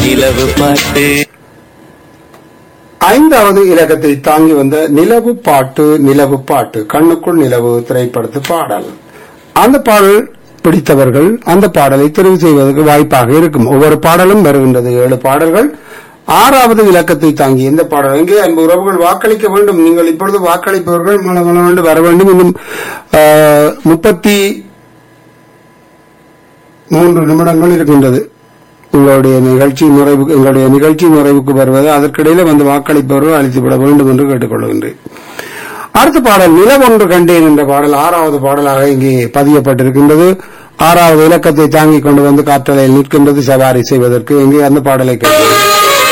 நிலவு பாட்டு ஐந்தாவது இலக்கத்தை தாங்கி வந்த நிலவு பாட்டு நிலவு பாட்டு கண்ணுக்குள் நிலவு திரைப்படத்து பாடல் அந்த பாடல் பிடித்தவர்கள் அந்த பாடலை தெரிவு செய்வதற்கு வாய்ப்பாக இருக்கும் ஒவ்வொரு பாடலும் வருகின்றது ஏழு பாடல்கள் ஆறாவது இலக்கத்தை தாங்கி இந்த பாடல் எங்கே அன்பு உறவுகள் வாக்களிக்க வேண்டும் நீங்கள் இப்பொழுது வாக்களிப்பவர்கள் மல மல என்று வர வேண்டும் இன்னும் ஆ, முப்பத்தி மூன்று நிமிடங்கள் இருக்கின்றது உங்களுடைய நிகழ்ச்சி நிறைவு எங்களுடைய நிகழ்ச்சி நிறைவுக்கு வருவது அதற்கிடையில வந்து வாக்களிப்பவர்கள் அழித்துவிட வேண்டும் என்று கேட்டுக்கொள்கின்றேன் அடுத்த பாடல் நிலவொன்று கண்டேன் என்ற பாடல் ஆறாவது பாடலாக இங்கே பதியப்பட்டிருக்கின்றது ஆறாவது இலக்கத்தை தாங்கிக் கொண்டு வந்து காற்றலையில் நிற்கின்றது சவாரி செய்வதற்கு இங்கே அந்த பாடலை கேட்கிறேன்